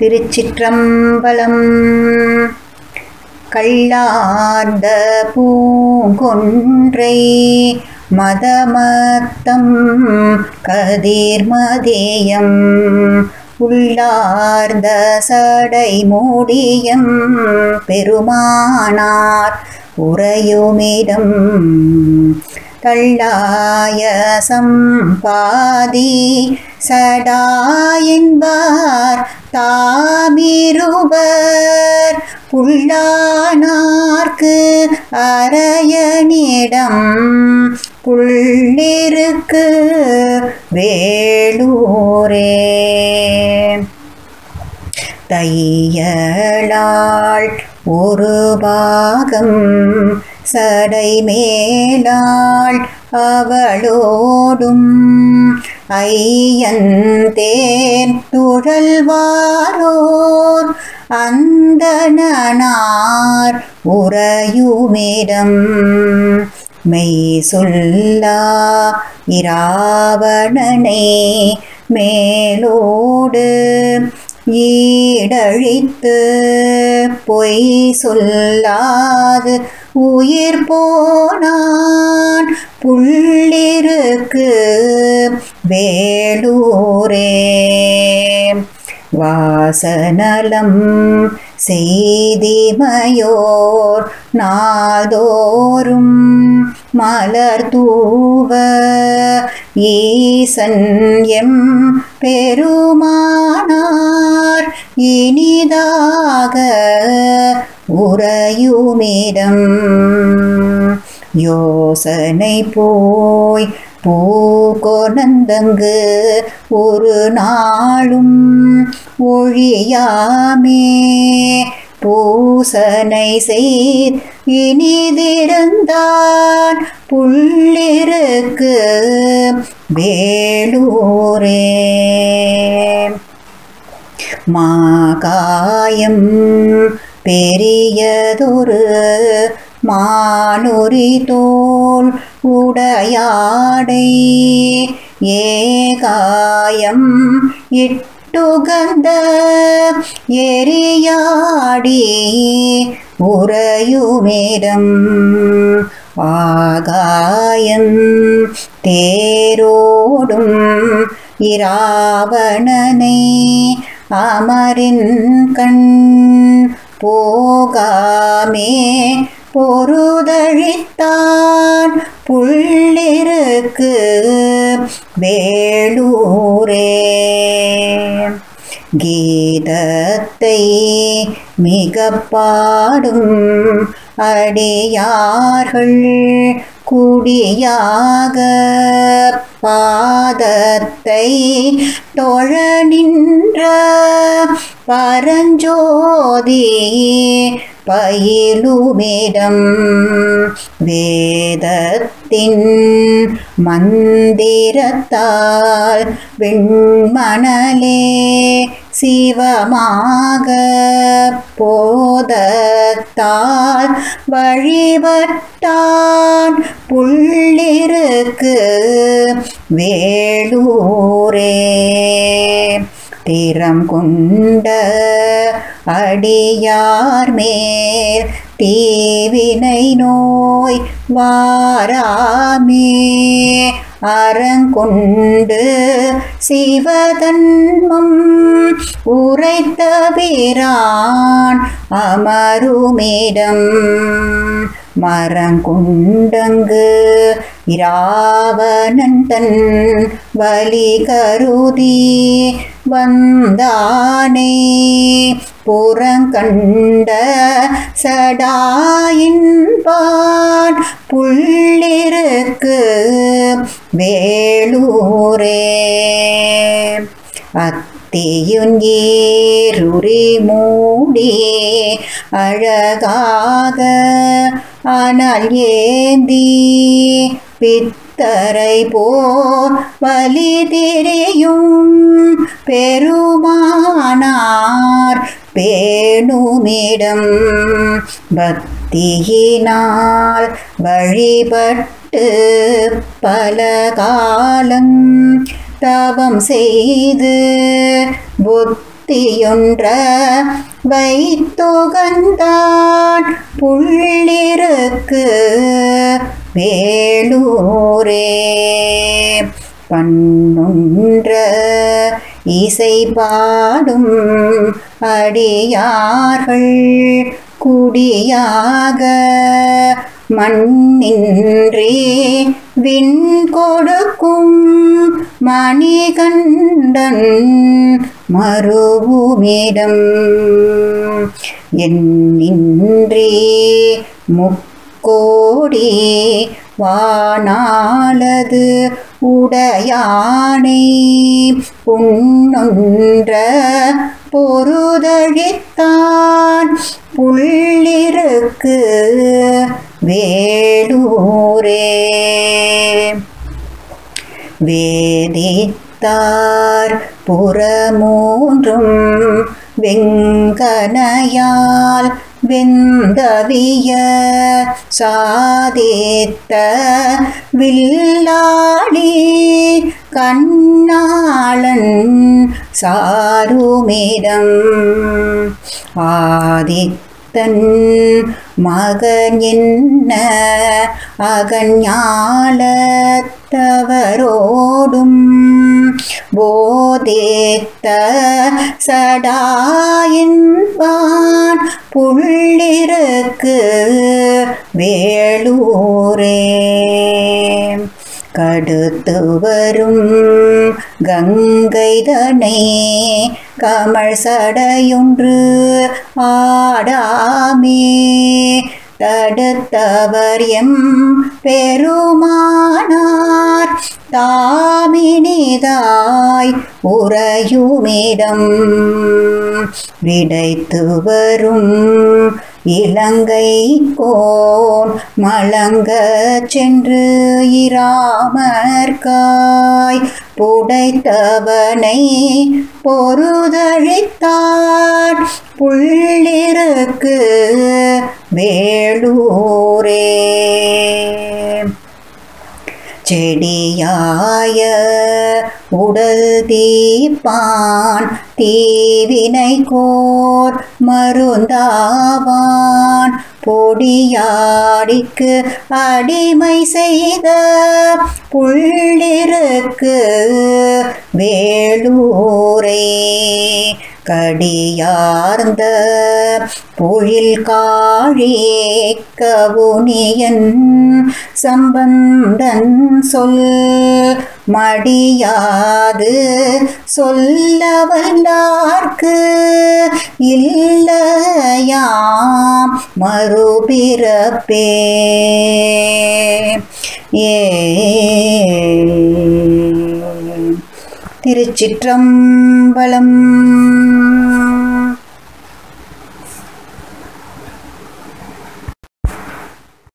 திருச்சிற்றம்பலம் கள்ளார்ந்த பூங்கொன்றை மதமத்தம் கதிர்மதியம் உள்ளார்ந்த சடை மூடியம் பெருமானார் உறையுமிடம் தள்ளாய சம்பாதி சடாயென்பார் தாமிருவர் புல்லானார்க்கு அரையனிடம் புள்ளிருக்கு வேளூரே தையலாள் ஒரு பாகம் சடை மேலாள் அவளோடும் ஐயந்தேன் துழல்வாரோர் அந்தனார் உறையுமிடம் மெய் சொல்லா இராவணனை மேலோடு ஈடழித்து பொய் சொல்லாது உயிர் போனான் புள்ளிருக்கு வேலூரே வாசனலம் செய்திமையோர் நாதோறும் மலர் தூவ ஈசன் எம் பெருமானார் இனிதாக உறையுமிடம் யோசனை போய் பூகொணந்தங்கு ஒரு நாளும் ஒழியாமே பூசனை செய் இனிதிருந்தான் புள்ளிருக்கு வேலூரே மாகாயம் பெரியதொரு மானுரி தோல் உடையாடை ஏகாயம் இட்டுகந்த எரியாடி உறையுமிடம் ஆகாயம் தேரோடும் இராவணனை அமரின் கண் போகாமே பொருதழித்தான் புள்ளிருக்கு வேளூரே கீதத்தை மிக பாடும் அடியார்கள் குடியாக பாதத்தை தொழ நின்ற பரஞ்சோதி பயிலுமிடம் வேதத்தின் மந்திரத்தால் வெண்மணலே சிவமாக போதத்தால் வழிபட்டான் புள்ளிருக்கு வேளூரே திறம் கொண்ட அடியார் மேல் தீவினை நோய் வாராமே அறங்கொண்டு சிவதன்மம் உரைத்த பிரான் அமருமிடம் மரங்குண்டங்கு இராவணன் தன் வலி கருதி வந்தானே புறங்கண்ட சடாயின்பான் புள்ளிருக்கு வேளூரே அத்தியுஞ்சீருரி மூடி அழகாக ஆனால் ஏந்தி பித்தரை போர் வலி திரியும் பெருமானார் பேணுமிடம் பக்தியினால் வழிபட்டு பல காலம் தவம் செய்து புத்த முத்தியொன்ற வைத்துகந்தான் புள்ளிருக்கு வேலூரே பண்ணுன்ற இசை பாடும் அடியார்கள் குடியாக மண்ணின்றி விண் கொடுக்கும் மணிகண்டன் மறுபூமிடம் என்னின்றி முக்கோடி வானாலது உடையானை புண்ணொன்ற பொருதழித்தான் புள்ளிருக்கு வேலூரே வேதித்தார் புறமூன்றும் வெங்கனையால் வெந்தவிய சாதித்த வில்லாளி கண்ணாளன் சாருமிடம் ஆதித்தன் மகன் என்ன அகஞாலத்தவரோடும் போதித்த சடாயின்பான் புள்ளிருக்கு வேலூரே கடுத்து வரும் கங்கைதனை கமல் சடையொன்று ஆடாமே தடுத்தவர் எம் பெருமானார் தாமினிதாய் உறையுமிடம் விடைத்து வரும் இலங்கை கோன் மலங்க சென்று இராமர்காய் புடைத்தவனை பொருதழித்தார் புள்ளிருக்கு வேலூரே செடியாய உடல் தீப்பான் தீவினை கோர் மருந்தாவான் பொடியாடிக்கு அடிமை செய்த புள்ளிருக்கு வேலூரே கடியார்ந்த பொழில் காழி கவுனியன் சம்பந்தன் சொல் மடியாது சொல்ல வல்லார்க்கு இல்லையாம் மறுபிறப்பே ஏ திருச்சிற்றம்பலம்